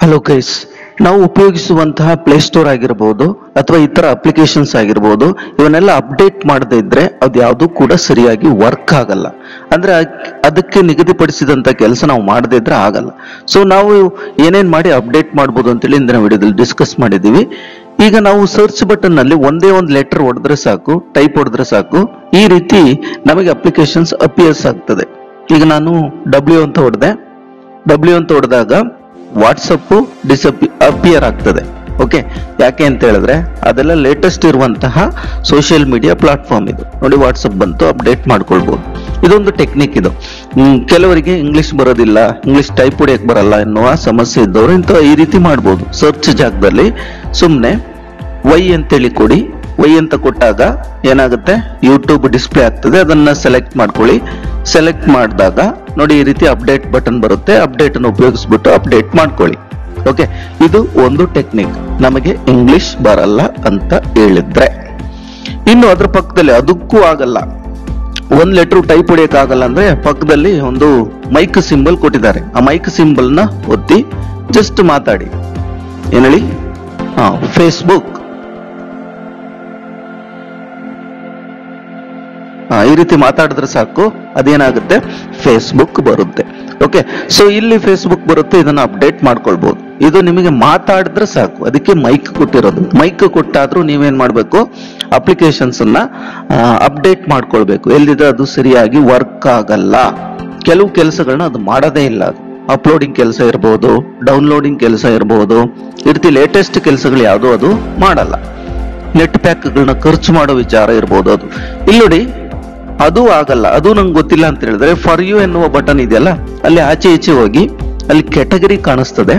hello guys ನಾವು ಉಪಯೋಗಿಸುವಂತಹ Play Store ಆಗಿರ್ಬೋದು ಅಥವಾ ಇತರ ಅಪ್ಲಿಕೇಶನ್ಸ್ ಆಗಿರ್ಬೋದು ಇವನ್ನೆಲ್ಲ ಅಪ್ಡೇಟ್ ಮಾಡದೇ ಇದ್ರೆ ಅದು ಯಾವುದು ಕೂಡ ಸರಿಯಾಗಿ ವರ್ಕ್ ಆಗಲ್ಲ ಅಂದ್ರೆ ಅಕ್- ಅದಕ್ಕೆ ನಿಗದಿಪಡಿಸಿದಂತ ಕೆಲಸ ನಾವು ಮಾಡದೇ ಇದ್ರೆ ಆಗಲ್ಲ ಸೊ ನಾವು ಏನೇನ್ ಮಾಡಿ ಅಪ್ಡೇಟ್ ಮಾಡ್ಬೋದು ಅಂತೇಳಿ ಇಂದಿನ ವಿಡಿಯೋದಲ್ಲಿ ಡಿಸ್ಕಸ್ ಮಾಡಿದೀವಿ ಈಗ ನಾವು ಸರ್ಚ್ ಬಟನ್ ನಲ್ಲಿ ಒಂದೇ ಒಂದು ಲೆಟರ್ ಹೊಡೆದ್ರೆ ಸಾಕು ಟೈಪ್ ಹೊಡೆದ್ರೆ ಸಾಕು ಈ ರೀತಿ ನಮಗೆ ಅಪ್ಲಿಕೇಶನ್ಸ್ ಅಪಿಯರ್ಸ್ ಆಗ್ತದೆ ಈಗ ನಾನು ಡಬ್ಲ್ಯೂ ಅಂತ ಹೊಡೆದೆ ಡಬ್ಲ್ಯೂ ಅಂತ ಹೊಡೆದಾಗ ವಾಟ್ಸಪ್ ಡಿಸಪಿ ಅಪಿಯರ್ ಆಗ್ತದೆ ಓಕೆ ಯಾಕೆ ಅಂತ ಹೇಳಿದ್ರೆ ಅದೆಲ್ಲ ಲೇಟೆಸ್ಟ್ ಇರುವಂತಹ ಸೋಷಿಯಲ್ ಮೀಡಿಯಾ ಪ್ಲಾಟ್ಫಾರ್ಮ್ ಇದು ನೋಡಿ ವಾಟ್ಸಪ್ ಬಂತು ಅಪ್ಡೇಟ್ ಮಾಡ್ಕೊಳ್ಬಹುದು ಇದೊಂದು ಟೆಕ್ನಿಕ್ ಇದು ಹ್ಮ್, ಕೆಲವರಿಗೆ ಇಂಗ್ಲಿಷ್ ಬರೋದಿಲ್ಲ ಇಂಗ್ಲಿಷ್ ಟೈಪ್ ಹೊಡಿಯಕ್ ಬರಲ್ಲ ಎನ್ನುವ ಸಮಸ್ಯೆ ಇದ್ದವರು ಇಂಥ ಈ ರೀತಿ ಮಾಡ್ಬೋದು ಸರ್ಚ್ ಜಾಗದಲ್ಲಿ ಸುಮ್ಮನೆ ವೈ ಅಂತೇಳಿ ಕೊಡಿ ವೈ ಅಂತ ಕೊಟ್ಟಾಗ ಏನಾಗುತ್ತೆ ಯೂಟ್ಯೂಬ್ ಡಿಸ್ಪ್ಲೇ ಆಗ್ತದೆ ಅದನ್ನ ಸೆಲೆಕ್ಟ್ ಮಾಡ್ಕೊಳ್ಳಿ ಸೆಲೆಕ್ಟ್ ಮಾಡಿದಾಗ ನೋಡಿ ಈ ರೀತಿ ಅಪ್ಡೇಟ್ ಬಟನ್ ಬರುತ್ತೆ ಅಪ್ಡೇಟ್ ಅನ್ನು ಉಪಯೋಗಿಸ್ಬಿಟ್ಟು ಅಪ್ಡೇಟ್ ಮಾಡ್ಕೊಳ್ಳಿ ಓಕೆ ಇದು ಒಂದು ಟೆಕ್ನಿಕ್ ನಮಗೆ ಇಂಗ್ಲಿಷ್ ಬರಲ್ಲ ಅಂತ ಹೇಳಿದ್ರೆ ಇನ್ನು ಅದ್ರ ಪಕ್ಕದಲ್ಲಿ ಅದಕ್ಕೂ ಆಗಲ್ಲ ಒಂದ್ ಲೆಟರ್ ಟೈಪ್ ಹೊಡಿಯಕ್ ಆಗಲ್ಲ ಅಂದ್ರೆ ಪಕ್ಕದಲ್ಲಿ ಒಂದು ಮೈಕ್ ಸಿಂಬಲ್ ಕೊಟ್ಟಿದ್ದಾರೆ ಆ ಮೈಕ್ ಸಿಂಬಲ್ ನ ಒತ್ತಿ ಜಸ್ಟ್ ಮಾತಾಡಿ ಏನ್ ಹೇಳಿ ಹಾ ಫೇಸ್ಬುಕ್ ಆ, ಈ ರೀತಿ ಮಾತಾಡಿದ್ರೆ ಸಾಕು ಅದೇನಾಗುತ್ತೆ ಫೇಸ್ಬುಕ್ ಬರುತ್ತೆ ಓಕೆ ಸೊ ಇಲ್ಲಿ ಫೇಸ್ಬುಕ್ ಬರುತ್ತೆ ಇದನ್ನ ಅಪ್ಡೇಟ್ ಮಾಡ್ಕೊಳ್ಬಹುದು ಇದು ನಿಮಗೆ ಮಾತಾಡಿದ್ರೆ ಸಾಕು ಅದಕ್ಕೆ ಮೈಕ್ ಕೊಟ್ಟಿರೋದು ಮೈಕ್ ಕೊಟ್ಟಾದ್ರೂ ನೀವೇನ್ ಮಾಡ್ಬೇಕು ಅಪ್ಲಿಕೇಶನ್ಸ್ ಅನ್ನ ಅಪ್ಡೇಟ್ ಮಾಡ್ಕೊಳ್ಬೇಕು ಎಲ್ಲಿದೆ ಅದು ಸರಿಯಾಗಿ ವರ್ಕ್ ಆಗಲ್ಲ ಕೆಲವು ಕೆಲಸಗಳನ್ನ ಅದು ಮಾಡೋದೇ ಇಲ್ಲ ಅದು ಅಪ್ಲೋಡಿಂಗ್ ಕೆಲಸ ಇರಬಹುದು ಡೌನ್ಲೋಡಿಂಗ್ ಕೆಲಸ ಇರಬಹುದು ಈ ರೀತಿ ಲೇಟೆಸ್ಟ್ ಕೆಲಸಗಳು ಯಾವುದು ಅದು ಮಾಡಲ್ಲ ನೆಟ್ ಪ್ಯಾಕ್ಗಳನ್ನ ಖರ್ಚು ಮಾಡೋ ವಿಚಾರ ಇರ್ಬೋದು ಅದು ಇಲ್ಲಿ ನೋಡಿ ಅದು ಆಗಲ್ಲ ಅದು ನಂಗೆ ಗೊತ್ತಿಲ್ಲ ಅಂತ ಹೇಳಿದ್ರೆ ಫಾರ್ ಯು ಎನ್ನುವ ಬಟನ್ ಇದೆಯಲ್ಲ ಅಲ್ಲಿ ಆಚೆ ಈಚೆ ಹೋಗಿ ಅಲ್ಲಿ ಕೆಟಗರಿ ಕಾಣಿಸ್ತದೆ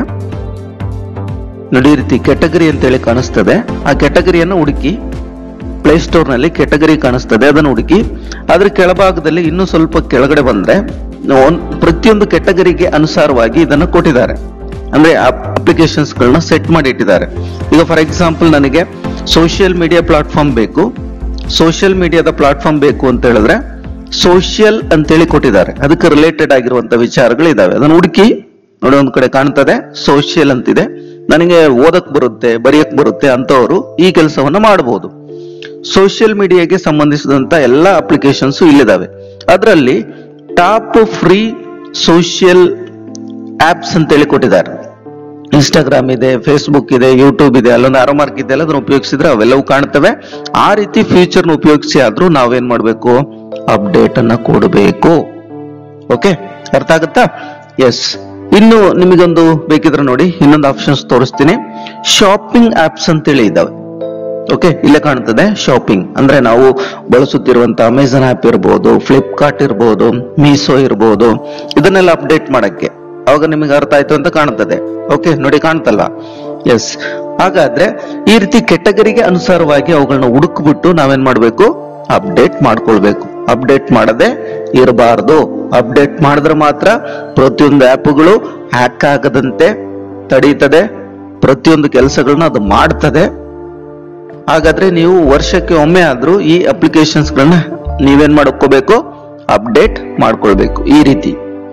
ನೋಡಿ ಈ ರೀತಿ ಕೆಟಗರಿ ಅಂತೇಳಿ ಕಾಣಿಸ್ತದೆ ಆ ಕೆಟಗರಿಯನ್ನು ಹುಡುಕಿ ಪ್ಲೇಸ್ಟೋರ್ ನಲ್ಲಿ ಕೆಟಗರಿ ಕಾಣಿಸ್ತದೆ ಅದನ್ನು ಹುಡುಕಿ ಅದ್ರ ಕೆಳಭಾಗದಲ್ಲಿ ಇನ್ನೂ ಸ್ವಲ್ಪ ಕೆಳಗಡೆ ಬಂದ್ರೆ ಒಂದ್- ಪ್ರತಿಯೊಂದು ಕೆಟಗರಿಗೆ ಅನುಸಾರವಾಗಿ ಇದನ್ನು ಕೊಟ್ಟಿದ್ದಾರೆ ಅಂದ್ರೆ ಅಪ್ಲಿಕೇಶನ್ಸ್ ಗಳನ್ನ ಸೆಟ್ ಮಾಡಿ ಇಟ್ಟಿದ್ದಾರೆ ಈಗ ಫಾರ್ ಎಕ್ಸಾಂಪಲ್ ನನಗೆ ಸೋಷಿಯಲ್ ಮೀಡಿಯಾ ಪ್ಲಾಟ್ಫಾರ್ಮ್ ಬೇಕು ಸೋಷಿಯಲ್ ಮೀಡಿಯಾದ ಪ್ಲಾಟ್ಫಾರ್ಮ್ ಬೇಕು ಅಂತ ಹೇಳಿದ್ರೆ ಸೋಷಿಯಲ್ ಅಂತೇಳಿ ಕೊಟ್ಟಿದ್ದಾರೆ ಅದಕ್ಕೆ ರಿಲೇಟೆಡ್ ಆಗಿರುವಂತ ವಿಚಾರಗಳು ಇದಾವೆ ಅದನ್ನು ಹುಡುಕಿ ನೋಡಿ ಒಂದ್ ಕಡೆ ಕಾಣ್ತದೆ ಸೋಷಿಯಲ್ ಅಂತಿದೆ ನನಗೆ ಓದಕ್ ಬರುತ್ತೆ ಬರೆಯಕ್ ಬರುತ್ತೆ ಅಂತವರು ಈ ಕೆಲಸವನ್ನ ಮಾಡಬಹುದು ಸೋಷಿಯಲ್ ಮೀಡಿಯಾಗೆ ಸಂಬಂಧಿಸಿದಂತ ಎಲ್ಲ ಅಪ್ಲಿಕೇಶನ್ಸ್ ಇಲ್ಲಿದಾವೆ ಅದರಲ್ಲಿ ಟಾಪ್ ಫ್ರೀ ಸೋಷಿಯಲ್ ಆಪ್ಸ್ ಅಂತೇಳಿ ಕೊಟ್ಟಿದ್ದಾರೆ ಇನ್ಸ್ಟಾಗ್ರಾಮ್ ಇದೆ ಫೇಸ್ಬುಕ್ ಇದೆ ಯೂಟ್ಯೂಬ್ ಇದೆ ಅಲ್ಲೊಂದು ಆರೋಮಾರ್ಕ್ ಇದೆ ಅದನ್ನ ಉಪಯೋಗಿಸಿದ್ರೆ ಅವೆಲ್ಲವೂ ಕಾಣ್ತವೆ ಆ ರೀತಿ ಫ್ಯೂಚರ್ ಉಪಯೋಗಿಸಿ ಆದ್ರೂ ನಾವೇನ್ ಮಾಡ್ಬೇಕು ಅಪ್ಡೇಟ್ ಅನ್ನ ಕೊಡಬೇಕು ಓಕೆ ಅರ್ಥ ಆಗುತ್ತಾ ಎಸ್ ಇನ್ನು ನಿಮಗೊಂದು ಬೇಕಿದ್ರೆ ನೋಡಿ ಇನ್ನೊಂದು ಆಪ್ಷನ್ಸ್ ತೋರಿಸ್ತೀನಿ ಶಾಪಿಂಗ್ ಆಪ್ಸ್ ಅಂತೇಳಿ ಇದಾವೆ ಓಕೆ ಇಲ್ಲೇ ಕಾಣ್ತದೆ ಶಾಪಿಂಗ್ ಅಂದ್ರೆ ನಾವು ಬಳಸುತ್ತಿರುವಂತ ಅಮೆಝಾನ್ ಆಪ್ ಇರ್ಬೋದು ಫ್ಲಿಪ್ಕಾರ್ಟ್ ಇರ್ಬೋದು ಮೀಸೋ ಇರ್ಬೋದು ಇದನ್ನೆಲ್ಲ ಅಪ್ಡೇಟ್ ಮಾಡಕ್ಕೆ ಅವಾಗ ನಿಮಗೆ ಅರ್ಥ ಆಯ್ತು ಅಂತ ಕಾಣ್ತದೆ ಓಕೆ ನೋಡಿ ಕಾಣ್ತಲ್ಲ ಎಸ್ ಹಾಗಾದ್ರೆ ಈ ರೀತಿ ಕೆಟಗರಿಗೆ ಅನುಸಾರವಾಗಿ ಅವುಗಳನ್ನ ಹುಡುಕ್ಬಿಟ್ಟು ನಾವೇನ್ ಮಾಡ್ಬೇಕು ಅಪ್ಡೇಟ್ ಮಾಡ್ಕೊಳ್ಬೇಕು ಅಪ್ಡೇಟ್ ಮಾಡದೆ ಇರಬಾರ್ದು ಅಪ್ಡೇಟ್ ಮಾಡಿದ್ರೆ ಮಾತ್ರ ಪ್ರತಿಯೊಂದು ಆ್ಯಪ್ಗಳು ಹ್ಯಾಕ್ ಆಗದಂತೆ ತಡೀತದೆ ಪ್ರತಿಯೊಂದು ಕೆಲಸಗಳನ್ನ ಅದು ಮಾಡ್ತದೆ ಹಾಗಾದ್ರೆ ನೀವು ವರ್ಷಕ್ಕೆ ಒಮ್ಮೆ ಆದ್ರೂ ಈ ಅಪ್ಲಿಕೇಶನ್ಸ್ ಗಳನ್ನ ನೀವೇನ್ ಮಾಡ್ಕೋಬೇಕು ಅಪ್ಡೇಟ್ ಮಾಡ್ಕೊಳ್ಬೇಕು ಈ ರೀತಿ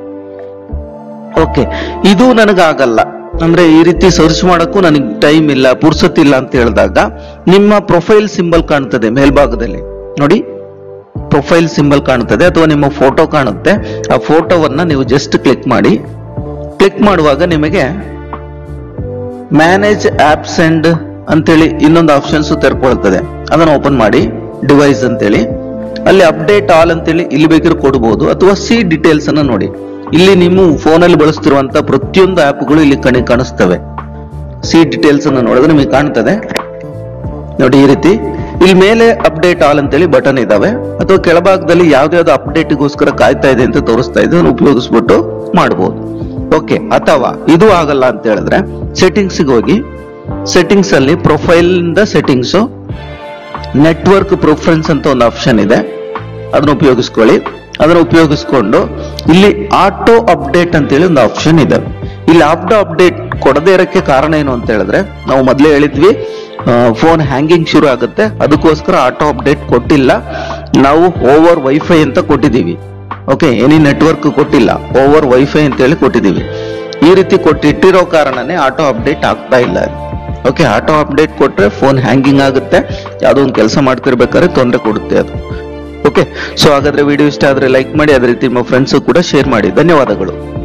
ಓಕೆ ಇದು ನನಗಾಗಲ್ಲ ಅಂದ್ರೆ ಈ ರೀತಿ ಸರ್ಚ್ ಮಾಡಕ್ಕೂ ನನಗೆ ಟೈಮ್ ಇಲ್ಲ ಪುರ್ಸತ್ತಿಲ್ಲ ಅಂತ ಹೇಳಿದಾಗ ನಿಮ್ಮ ಪ್ರೊಫೈಲ್ ಸಿಂಬಲ್ ಕಾಣ್ತದೆ ಮೇಲ್ಭಾಗದಲ್ಲಿ ನೋಡಿ ಪ್ರೊಫೈಲ್ ಸಿಂಬಲ್ ಕಾಣ್ತದೆ ಅಥವಾ ನಿಮ್ಮ ಫೋಟೋ ಕಾಣುತ್ತೆ ಆ ಫೋಟೋವನ್ನ ನೀವು ಜಸ್ಟ್ ಕ್ಲಿಕ್ ಮಾಡಿ ಕ್ಲಿಕ್ ಮಾಡುವಾಗ ನಿಮಗೆ ಮ್ಯಾನೇಜ್ ಆಪ್ಸ್ ಅಂಡ್ ಅಂತೇಳಿ ಇನ್ನೊಂದು ಆಪ್ಷನ್ಸ್ ತೆರ್ಕೊಳ್ತದೆ ಅದನ್ನು ಓಪನ್ ಮಾಡಿ ಡಿವೈಸ್ ಅಂತೇಳಿ ಅಲ್ಲಿ ಅಪ್ಡೇಟ್ ಆಲ್ ಅಂತೇಳಿ ಇಲ್ಲಿ ಬೇಕಿದ್ರೆ ಕೊಡಬಹುದು ಅಥವಾ ಸಿ ಡೀಟೇಲ್ಸ್ ಅನ್ನ ನೋಡಿ ಇಲ್ಲಿ ನೀವು ಫೋನಲ್ಲಿ ಬಳಸ್ತಿರುವಂತ ಪ್ರತಿಯೊಂದು ಆಪ್ಗಳು ಇಲ್ಲಿ ಕಣಿ ಕಾಣಿಸ್ತವೆ ಸಿ ಡೀಟೇಲ್ಸ್ ಅನ್ನ ನೋಡಿದ್ರೆ ನಿಮಗೆ ಕಾಣ್ತದೆ ನೋಡಿ ಈ ರೀತಿ ಇಲ್ಲಿ ಮೇಲೆ ಅಪ್ಡೇಟ್ ಆಲ್ ಅಂತೇಳಿ ಬಟನ್ ಇದಾವೆ ಅಥವಾ ಕೆಳಭಾಗದಲ್ಲಿ ಯಾವ್ದಾವ್ದು ಅಪ್ಡೇಟ್ಗೋಸ್ಕರ ಕಾಯ್ತಾ ಇದೆ ಅಂತ ತೋರಿಸ್ತಾ ಇದೆ ಅದನ್ನು ಉಪಯೋಗಿಸ್ಬಿಟ್ಟು ಮಾಡಬಹುದು ಓಕೆ ಅಥವಾ ಇದು ಆಗಲ್ಲ ಅಂತ ಹೇಳಿದ್ರೆ ಸೆಟ್ಟಿಂಗ್ಸ್ ಹೋಗಿ ಸೆಟ್ಟಿಂಗ್ಸ್ ಅಲ್ಲಿ ಪ್ರೊಫೈಲ್ ಇಂದ ಸೆಟ್ಟಿಂಗ್ಸ್ ನೆಟ್ವರ್ಕ್ ಪ್ರಿಫರೆನ್ಸ್ ಅಂತ ಒಂದು ಆಪ್ಷನ್ ಇದೆ ಅದನ್ನ ಉಪಯೋಗಿಸ್ಕೊಳ್ಳಿ ಅದನ್ನ ಉಪಯೋಗಿಸ್ಕೊಂಡು ಇಲ್ಲಿ ಆಟೋ ಅಪ್ಡೇಟ್ ಅಂತೇಳಿ ಒಂದು ಆಪ್ಷನ್ ಇದೆ ಇಲ್ಲಿ ಆಟೋ ಅಪ್ಡೇಟ್ ಕೊಡದೇ ಇರಕ್ಕೆ ಕಾರಣ ಏನು ಅಂತ ಹೇಳಿದ್ರೆ ನಾವು ಮೊದಲೇ ಹೇಳಿದ್ವಿ ಫೋನ್ ಹ್ಯಾಂಗಿಂಗ್ ಶುರು ಆಗುತ್ತೆ ಅದಕ್ಕೋಸ್ಕರ ಆಟೋ ಅಪ್ಡೇಟ್ ಕೊಟ್ಟಿಲ್ಲ ನಾವು ಓವರ್ ವೈಫೈ ಅಂತ ಕೊಟ್ಟಿದ್ದೀವಿ ಓಕೆ ಎನಿ ನೆಟ್ವರ್ಕ್ ಕೊಟ್ಟಿಲ್ಲ ಓವರ್ ವೈಫೈ ಅಂತ ಹೇಳಿ ಕೊಟ್ಟಿದ್ದೀವಿ ಈ ರೀತಿ ಕೊಟ್ಟಿಟ್ಟಿರೋ ಕಾರಣನೇ ಆಟೋ ಅಪ್ಡೇಟ್ ಆಗ್ತಾ ಇಲ್ಲ ಓಕೆ ಆಟೋ ಅಪ್ಡೇಟ್ ಕೊಟ್ರೆ ಫೋನ್ ಹ್ಯಾಂಗಿಂಗ್ ಆಗುತ್ತೆ ಯಾವುದೋ ಒಂದು ಕೆಲಸ ಮಾಡ್ತಿರ್ಬೇಕಾದ್ರೆ ತೊಂದರೆ ಕೊಡುತ್ತೆ ಅದು ಓಕೆ ಸೊ ಹಾಗಾದ್ರೆ ವಿಡಿಯೋ ಇಷ್ಟ ಆದ್ರೆ ಲೈಕ್ ಮಾಡಿ ಅದೇ ರೀತಿ ನಿಮ್ಮ ಫ್ರೆಂಡ್ಸ್ ಕೂಡ ಶೇರ್ ಮಾಡಿ ಧನ್ಯವಾದಗಳು